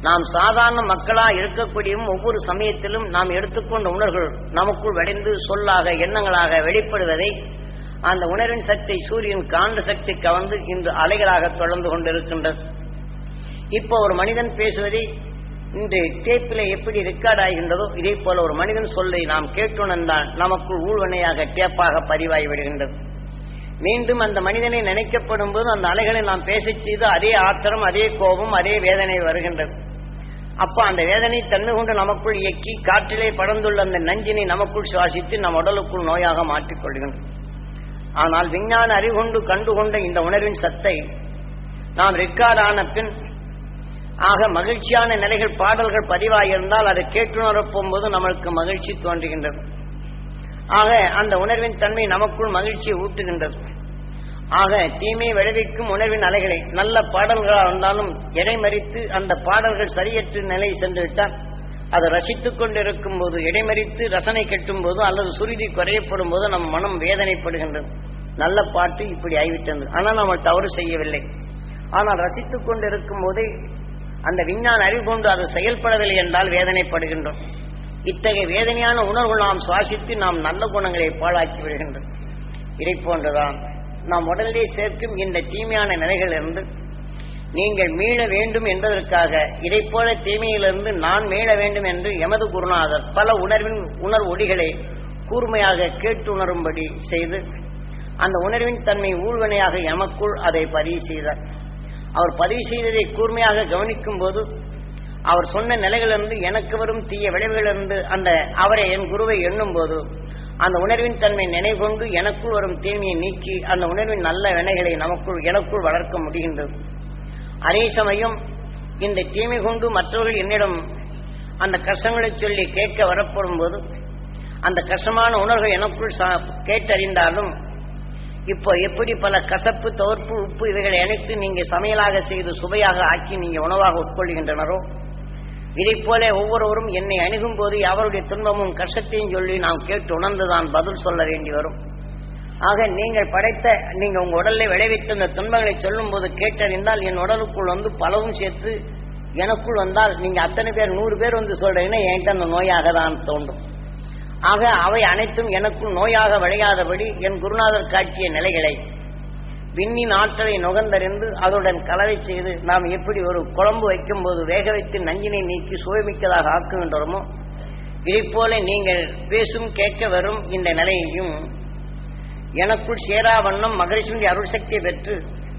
நாம் சாதாரண மக்களா இருக்கக்கூடியும் ஒவ்வொரு சமயத்திலும் நாம் எடுத்துக்கொண்ட உணர்வுகள் நமக்குள் விளைந்து சொல்லாக எண்ணங்களாக வெளிப்படுவதை அந்த உணர்வின் சக்தி சூரியன் காந்த சக்தி கவர்ந்து இன்று அலைகளாக தொடர்ந்து கொண்டிருக்கின்றது இப்போ ஒரு மனிதன் பேசுவதை இன்று டேப்பில் எப்படி ரெக்கார்ட் ஆகின்றதோ இதே போல ஒரு மனிதன் சொல்லை நாம் கேட்டுணர்ந்தால் நமக்குள் ஊழ்வனையாக டேப்பாக பதிவாகி விடுகின்றது மீண்டும் அந்த மனிதனை நினைக்கப்படும் போது அந்த அலைகளை நாம் பேசச் செய்து அதே ஆத்திரம் அதே கோபம் அதே வேதனை வருகின்றது அப்ப அந்த வேதனை தன்மை கொண்டு நமக்குள் இயக்கி காற்றிலே படர்ந்துள்ள அந்த நஞ்சினை நமக்குள் சுவாசித்து நம் உடலுக்குள் நோயாக மாற்றிக் கொள்கின்றோம் ஆனால் விஞ்ஞான அறிவுகொண்டு கண்டுகொண்ட இந்த உணர்வின் சத்தை நாம் ரெக்கார்ட் ஆன பின் ஆக மகிழ்ச்சியான நிலைகள் பாடல்கள் பதிவாகியிருந்தால் அதை கேட்டுணரப் போகும்போது நம்மளுக்கு மகிழ்ச்சி தோன்றுகின்றது ஆக அந்த உணர்வின் தன்மை நமக்குள் மகிழ்ச்சியை ஊட்டுகின்றது ஆக தீமை விளைவிக்கும் உணர்வின் அலைகளை நல்ல பாடல்களாக இருந்தாலும் இடைமறித்து அந்த பாடல்கள் சரியற்ற நிலை சென்று விட்டால் அதை ரசித்துக் கொண்டிருக்கும் போது இடைமறித்து ரசனை கெட்டும் போது அல்லது சுருதி குறையப்படும் போது நம் மனம் வேதனைப்படுகின்றது நல்ல பாட்டு இப்படி ஆகிவிட்டது ஆனால் நம்ம தவறு செய்யவில்லை ஆனால் ரசித்துக் கொண்டிருக்கும் போதே அந்த விஞ்ஞான அறிவு கொண்டு அது செயல்படவில்லை என்றால் வேதனைப்படுகின்றோம் இத்தகைய வேதனையான உணர்வு நாம் சுவாசித்து நாம் நல்ல குணங்களை பாழாக்கி விடுகின்றோம் இதை போன்றுதான் நாம் உடலிலே சேர்க்கும் இந்த தீமையான நிலைகளிலிருந்து நீங்கள் மீள வேண்டும் என்பதற்காக இதை போல தீமையிலிருந்து நான் மீள வேண்டும் என்று எமது குருநாதர் பல உணர்வின் உணர்வு ஒடிகளை கூர்மையாக கேட்டு உணரும்படி செய்து அந்த உணர்வின் தன்மை ஊழ்வனையாக எமக்குள் அதை பதிவு செய்தார் அவர் பதிவு செய்ததை கூர்மையாக கவனிக்கும் போது அவர் சொன்ன நிலைகளிலிருந்து எனக்கு வரும் தீய விளைவுகளிலிருந்து அந்த அவரை என் குருவை எண்ணும் போது அந்த உணர்வின் தன்மை நினைவு கொண்டு எனக்குள் வரும் தீமையை நீக்கி அந்த உணர்வின் நல்ல வினைகளை நமக்குள் எனக்குள் வளர்க்க முடிகின்றது அதே சமயம் இந்த தீமை கொண்டு மற்றவர்கள் என்னிடம் அந்த கஷ்டங்களை சொல்லி கேட்க வரப்படும் போது அந்த கஷ்டமான உணர்வு எனக்குள் சா- கேட்டறிந்தாலும் இப்போ எப்படி பல கசப்பு தோற்பு உப்பு இவைகளை அனைத்து நீங்க சமையலாக செய்து சுவையாக ஆக்கி நீங்க உணவாக உட்கொள்கின்றனரோ இதைப் போல ஒவ்வொருவரும் என்னை அணுகும் போது அவருடைய துன்பமும் கஷ்டத்தையும் சொல்லி நாம் கேட்டு உணர்ந்துதான் பதில் சொல்ல வேண்டி வரும் ஆக நீங்கள் படைத்த நீங்க உங்க உடல்ல விளைவித்த இந்த துன்பங்களை சொல்லும் போது கேட்டறிந்தால் என் உடலுக்குள் வந்து பலவும் சேர்த்து எனக்குள் வந்தால் நீங்க அத்தனை பேர் நூறு பேர் வந்து சொல்றீங்கன்னா என்கிட்ட அந்த நோயாக தான் தோன்றும் ஆக அவை அனைத்தும் எனக்குள் நோயாக விளையாதபடி என் குருநாதர் காட்டிய நிலைகளை விண்ணின் ஆற்றலை நுகர்ந்தறிந்து அதனுடன் கலவை செய்து நாம் எப்படி ஒரு குழம்பு வைக்கும் போது வேக வைத்து நஞ்சினை நீக்கி சுவைமிக்கதாக ஆக்குகின்றோமோ இதைப் போல நீங்கள் பேசும் கேட்க வரும் இந்த நிலையையும் எனக்குள் சேரா வண்ணம் மகரிஷனுடைய அருள் சக்தியை பெற்று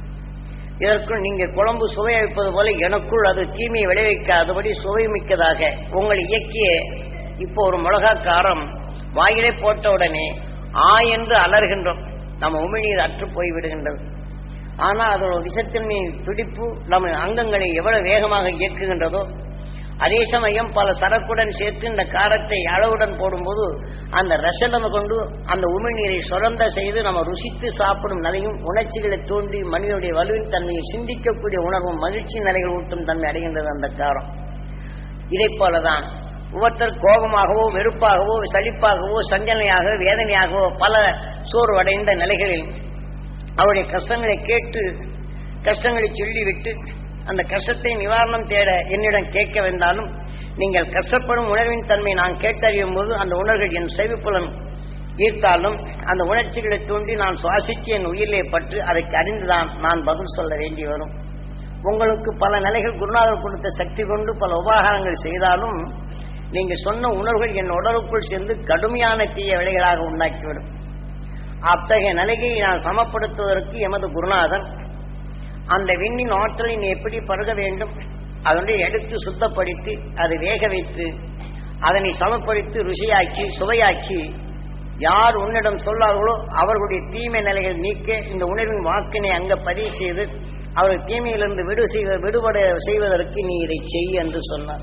இதற்குள் நீங்கள் குழம்பு சுவை வைப்பது போல எனக்குள் அது தீமையை விளைவிக்காதபடி சுவைமிக்கதாக உங்களை இயக்கிய இப்போ ஒரு மிளகா காரம் வாயிலே போட்ட உடனே ஆ என்று அலறுகின்றோம் நம்ம உமிழ்நீர் அற்று போய்விடுகின்றது ஆனால் அதோட விஷத்தன்மை பிடிப்பு நம்ம அங்கங்களை எவ்வளவு வேகமாக இயக்குகின்றதோ அதே சமயம் பல சரக்குடன் சேர்த்து இந்த காரத்தை அளவுடன் போடும்போது அந்த ரசனம் கொண்டு அந்த உமிழ்நீரை சுரந்த செய்து நம்ம ருசித்து சாப்பிடும் நிலையும் உணர்ச்சிகளை தூண்டி மனிதனுடைய வலுவின் தன்மையை சிந்திக்கக்கூடிய உணர்வும் மகிழ்ச்சி நிலைகள் ஊட்டும் தன்மை அடைகின்றது அந்த காரம் இதைப் போலதான் ஒவ்வொருத்தர் கோபமாகவோ வெறுப்பாகவோ சலிப்பாகவோ சஞ்சனையாக வேதனையாகவோ பல சோர்வடைந்த நிலைகளில் அவருடைய கஷ்டங்களை கேட்டு கஷ்டங்களை சொல்லிவிட்டு அந்த கஷ்டத்தை நிவாரணம் தேட என்னிடம் கேட்க வந்தாலும் நீங்கள் கஷ்டப்படும் உணர்வின் தன்மை நான் கேட்டறியும் போது அந்த உணர்வுகள் என் செவிப்புலன் ஈர்த்தாலும் அந்த உணர்ச்சிகளை தூண்டி நான் சுவாசித்து என் உயிரிலே பற்று அதற்கு அறிந்துதான் நான் பதில் சொல்ல வேண்டி வரும் உங்களுக்கு பல நிலைகள் குருநாதர் கொடுத்த சக்தி கொண்டு பல உபகாரங்கள் செய்தாலும் நீங்க சொன்ன உணர்வுகள் என் உடலுக்குள் சென்று கடுமையான தீய விலைகளாக உண்டாக்கிவிடும் அத்தகைய நிலையை நான் சமப்படுத்துவதற்கு எமது குருநாதன் அந்த விண்ணின் ஆற்றலை நீ எப்படி பருக வேண்டும் அதனுடைய எடுத்து சுத்தப்படுத்தி அதை வேக வைத்து அதனை சமப்படுத்தி ருசியாக்கி சுவையாக்கி யார் உன்னிடம் சொல்லார்களோ அவர்களுடைய தீமை நிலைகள் நீக்க இந்த உணர்வின் வாக்கினை அங்க பதிவு செய்து அவர்கள் தீமையிலிருந்து விடு செய்வ விடுபட செய்வதற்கு நீ இதை செய் என்று சொன்னார்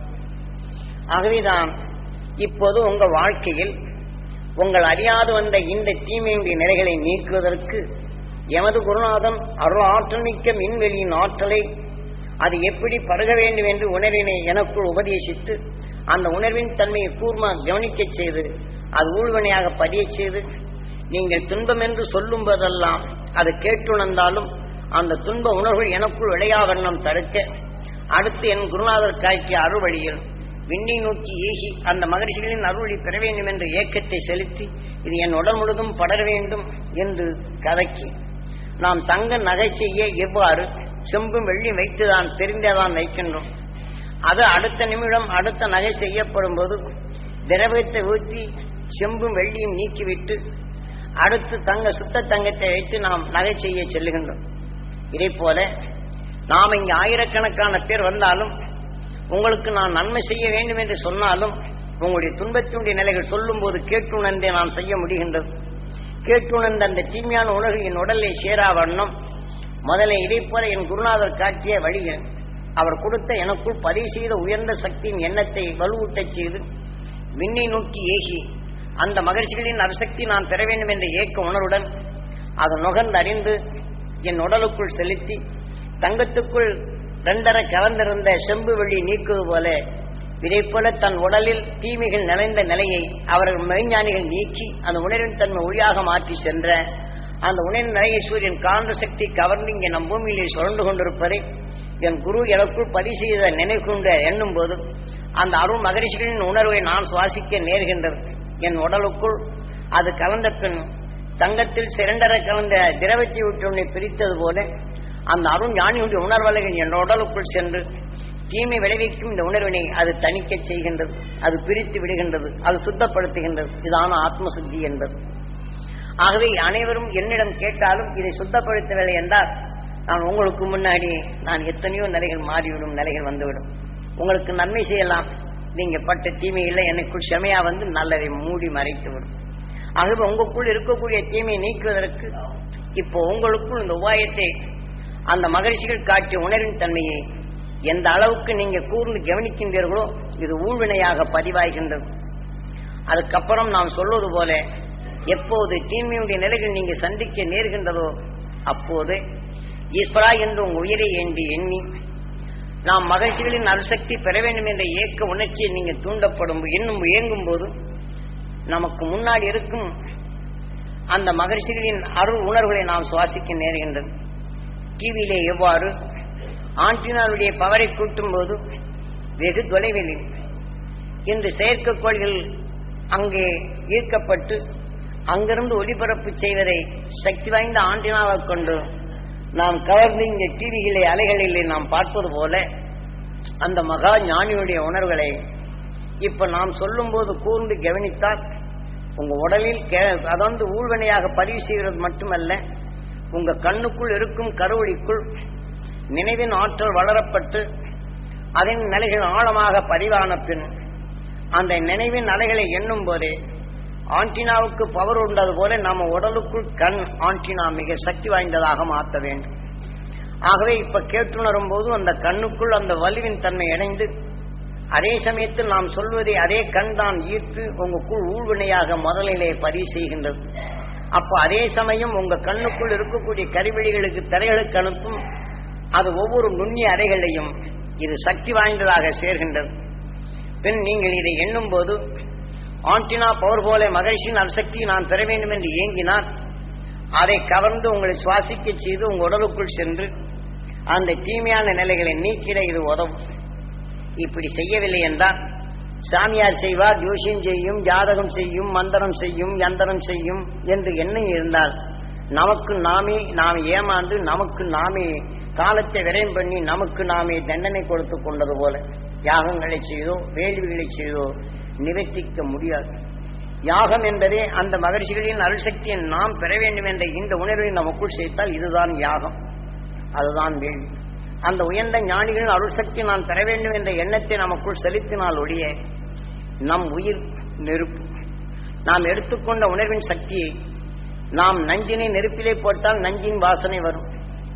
ஆகவேதான் இப்போது உங்க வாழ்க்கையில் உங்கள் அறியாது வந்த இந்த தீமையுடைய நிலைகளை நீக்குவதற்கு எமது குருநாதன் அருள் ஆற்றல் மிக்க மின்வெளியின் ஆற்றலை அது எப்படி பருக வேண்டும் என்று உணர்வினை எனக்குள் உபதேசித்து அந்த உணர்வின் தன்மையை கூர்மா கவனிக்கச் செய்து அது ஊழ்வனையாக பதியச் செய்து நீங்கள் துன்பம் என்று சொல்லும் போதெல்லாம் அது கேட்டுணர்ந்தாலும் அந்த துன்ப உணர்வுகள் எனக்குள் விளையா வண்ணம் தடுக்க அடுத்து என் குருநாதர் காட்டிய அருள்வழியில் விண்ணை நோக்கி ஏகி அந்த மகரிஷிகளின் அருளை பெற வேண்டும் என்ற ஏக்கத்தை செலுத்தி இது என் உடல் முழுதும் படர வேண்டும் என்று கதக்கி நாம் தங்க நகை செய்ய எவ்வாறு செம்பும் வெள்ளி வைத்துதான் தெரிந்தேதான் வைக்கின்றோம் அது அடுத்த நிமிடம் அடுத்த நகை செய்யப்படும் போது திரவத்தை ஊற்றி செம்பும் வெள்ளியும் நீக்கிவிட்டு அடுத்து தங்க சுத்த தங்கத்தை வைத்து நாம் நகை செய்ய செல்லுகின்றோம் இதே போல நாம் இங்கு ஆயிரக்கணக்கான பேர் வந்தாலும் உங்களுக்கு நான் நன்மை செய்ய வேண்டும் என்று சொன்னாலும் உங்களுடைய துன்பத்தினுடைய நிலைகள் சொல்லும் போது கேட்டுணர்ந்தே நான் செய்ய முடிகின்றது கேட்டுணர்ந்த அந்த தீமையான உணர்வு என் உடலை சேரா வண்ணம் முதல்ல இதை போல என் குருநாதர் காட்டிய வழிகள் அவர் கொடுத்த எனக்குள் பதிவு செய்த உயர்ந்த சக்தியின் எண்ணத்தை வலுவூட்டச் செய்து விண்ணை நோக்கி ஏகி அந்த மகிழ்ச்சிகளின் அரசக்தி நான் பெற வேண்டும் என்ற ஏக்க உணர்வுடன் அதை நுகர்ந்தறிந்து என் உடலுக்குள் செலுத்தி தங்கத்துக்குள் ரெண்டரை கலந்திருந்த செம்பு வெள்ளி நீக்குவது போல இதை போல தன் உடலில் தீமைகள் நிறைந்த நிலையை அவர்கள் மெய்ஞானிகள் நீக்கி அந்த உணர்வின் தன்மை ஒளியாக மாற்றி சென்ற அந்த உணர்வின் நிலையை சூரியன் காந்த சக்தி கவர்ந்து இங்கே நம் பூமியிலே சுழண்டு கொண்டிருப்பதை என் குரு எனக்குள் பதிவு செய்த நினைவு கொண்டு எண்ணும் போது அந்த அருள் மகரிஷிகளின் உணர்வை நான் சுவாசிக்க நேர்கின்றது என் உடலுக்குள் அது கலந்த பின் தங்கத்தில் சிறண்டரை கலந்த திரவத்தை விட்டு உன்னை பிரித்தது போல அந்த அருண் ஞானியுடைய உணர்வலைகள் என் உடலுக்குள் சென்று தீமை விளைவிக்கும் இந்த உணர்வினை அது தணிக்கச் செய்கின்றது அது பிரித்து விடுகின்றது அது சுத்தப்படுத்துகின்றது இதான ஆத்ம சுத்தி என்பது ஆகவே அனைவரும் என்னிடம் கேட்டாலும் இதை சுத்தப்படுத்தவில்லை என்றால் நான் உங்களுக்கு முன்னாடி நான் எத்தனையோ நிலைகள் மாறிவிடும் நிலைகள் வந்துவிடும் உங்களுக்கு நன்மை செய்யலாம் நீங்க பட்ட தீமை இல்லை எனக்குள் செமையா வந்து நல்லதை மூடி மறைத்து விடும் ஆகவே உங்களுக்குள் இருக்கக்கூடிய தீமையை நீக்குவதற்கு இப்போ உங்களுக்குள் இந்த உபாயத்தை அந்த மகிழ்ச்சிகள் காட்டிய உணர்வின் தன்மையை எந்த அளவுக்கு நீங்க கூர்ந்து கவனிக்கின்றீர்களோ இது ஊழ்வினையாக பதிவாகின்றது அதுக்கப்புறம் நாம் சொல்வது போல எப்போது தீமையுடைய நிலைகள் நீங்க சந்திக்க நேர்கின்றதோ அப்போது ஈஸ்வரா என்று உங்க உயிரை ஏந்தி எண்ணி நாம் மகிழ்ச்சிகளின் அருசக்தி பெற வேண்டும் என்ற ஏக்க உணர்ச்சியை நீங்க தூண்டப்படும் இன்னும் இயங்கும் போது நமக்கு முன்னாடி இருக்கும் அந்த மகிழ்ச்சிகளின் அருள் உணர்வுகளை நாம் சுவாசிக்க நேர்கின்றது டிவியிலே எவ்வாறு ஆண்டினாருடைய பவரை கூட்டும் போது வெகு தொலைவில் இன்று செயற்கைக்கோள்கள் அங்கே ஈர்க்கப்பட்டு அங்கிருந்து ஒளிபரப்பு செய்வதை சக்தி வாய்ந்த ஆண்டினாவை கொண்டு நாம் கவர்ந்து இங்கே டிவிகளை அலைகளிலே நாம் பார்ப்பது போல அந்த மகா ஞானியுடைய உணர்வுகளை இப்ப நாம் சொல்லும்போது கூர்ந்து கவனித்தால் உங்க உடலில் கே- அதாவது ஊழ்வினையாக பதிவு செய்கிறது மட்டுமல்ல உங்க கண்ணுக்குள் இருக்கும் கருவழிக்குள் நினைவின் ஆற்றல் வளரப்பட்டு அதன் நிலைகள் ஆழமாக பதிவான பின் அந்த நினைவின் அலைகளை எண்ணும் போதே ஆண்டினாவுக்கு பவர் உண்டது போல நம்ம உடலுக்குள் கண் ஆண்டினா மிக சக்தி வாய்ந்ததாக மாற்ற வேண்டும் ஆகவே இப்ப கேட்டுணரும் போது அந்த கண்ணுக்குள் அந்த வலுவின் தன்மை இணைந்து அதே சமயத்தில் நாம் சொல்வதை அதே கண் தான் ஈர்த்து உங்களுக்குள் ஊழ்வினையாக முதலிலே பதிவு செய்கின்றது அப்ப அதே சமயம் உங்க கண்ணுக்குள் இருக்கக்கூடிய கருவெளிகளுக்கு திரைகளுக்கு அனுப்பும் அது ஒவ்வொரு நுண்ணிய அறைகளையும் இது சக்தி வாய்ந்ததாக சேர்கின்றது பின் நீங்கள் இதை எண்ணும் போது ஆண்டினா பவர் போல மகிழ்ச்சியின் அசக்தியை நான் பெற வேண்டும் என்று ஏங்கினால் அதை கவர்ந்து உங்களை சுவாசிக்க செய்து உங்க உடலுக்குள் சென்று அந்த தீமையான நிலைகளை நீக்கிட இது உதவும் இப்படி செய்யவில்லை என்றால் சாமியார் செய்வார் ஜோசியம் செய்யும் ஜாதகம் செய்யும் மந்திரம் செய்யும் யந்திரம் செய்யும் என்று எண்ணம் இருந்தால் நமக்கு நாமே நாம் ஏமாந்து நமக்கு நாமே காலத்தை விரயம் பண்ணி நமக்கு நாமே தண்டனை கொடுத்து கொண்டது போல யாகங்களை செய்தோ வேள்விகளை செய்தோ நிவர்த்திக்க முடியாது யாகம் என்பதே அந்த மகிழ்ச்சிகளின் அருள்சக்தியை நாம் பெற வேண்டும் என்ற இந்த உணர்வை நமக்குள் சேர்த்தால் இதுதான் யாகம் அதுதான் வேள்வி அந்த உயர்ந்த ஞானிகளின் அருள்சக்தி நான் பெற வேண்டும் என்ற எண்ணத்தை நமக்குள் செலுத்தினால் ஒழிய நம் உயிர் நெருப்பு நாம் எடுத்துக்கொண்ட உணர்வின் சக்தியை நாம் நஞ்சினை நெருப்பிலே போட்டால் நஞ்சின் வாசனை வரும்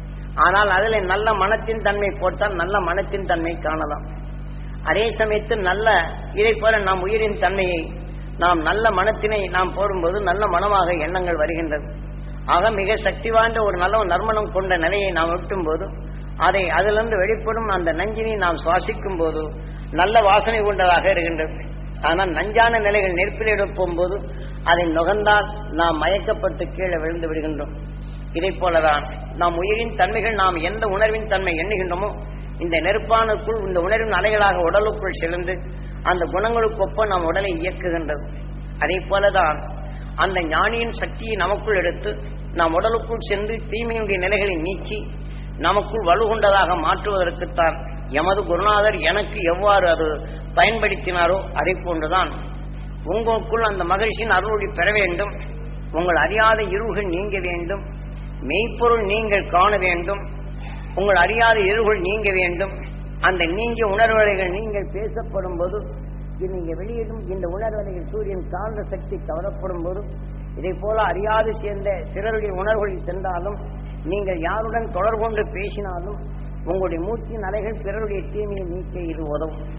ஆனால் அதில் நல்ல மனத்தின் தன்மை போட்டால் நல்ல மனத்தின் தன்மை காணலாம் அதே சமயத்தில் நல்ல இதை போல நாம் உயிரின் தன்மையை நாம் நல்ல மனத்தினை நாம் போடும்போது நல்ல மனமாக எண்ணங்கள் வருகின்றது ஆக மிக சக்தி வாய்ந்த ஒரு நல்ல நறுமணம் கொண்ட நிலையை நாம் வெட்டும் போது அதை அதிலிருந்து வெளிப்படும் அந்த நஞ்சினை நாம் சுவாசிக்கும் போது நல்ல வாசனை கொண்டதாக இருக்கின்றது ஆனால் நஞ்சான நிலைகள் நெருப்பில் எடுப்போம் போது அதை நுகர்ந்தால் நாம் மயக்கப்பட்டு கீழே விழுந்து விடுகின்றோம் இதை போலதான் நாம் உயிரின் தன்மைகள் நாம் எந்த உணர்வின் தன்மை எண்ணுகின்றோமோ இந்த நெருப்பானுக்குள் இந்த உணர்வின் அலைகளாக உடலுக்குள் செலுந்து அந்த குணங்களுக்கொப்ப நம் உடலை இயக்குகின்றது அதே போலதான் அந்த ஞானியின் சக்தியை நமக்குள் எடுத்து நம் உடலுக்குள் சென்று தீமையுடைய நிலைகளை நீக்கி நமக்குள் வலுகொண்டதாக மாற்றுவதற்குத்தான் எமது குருநாதர் எனக்கு எவ்வாறு அது பயன்படுத்தினாரோ அதை போன்றுதான் உங்களுக்குள் அந்த மகிழ்ச்சியின் அருளொளி பெற வேண்டும் உங்கள் அறியாத இருள்கள் நீங்க வேண்டும் மெய்ப்பொருள் நீங்கள் காண வேண்டும் உங்கள் அறியாத இருள்கள் நீங்க வேண்டும் அந்த நீங்கிய உணர்வலைகள் நீங்கள் பேசப்படும் போது இது நீங்க வெளியிடும் இந்த உணர்வலைகள் சூரியன் காந்த சக்தி கவரப்படும் போது இதை போல அறியாது சேர்ந்த சிலருடைய உணர்வுகளில் சென்றாலும் நீங்கள் யாருடன் தொடர்பு கொண்டு பேசினாலும் உங்களுடைய மூச்சின் அலைகள் பிறருடைய தீமையை நீக்க இது உதவும்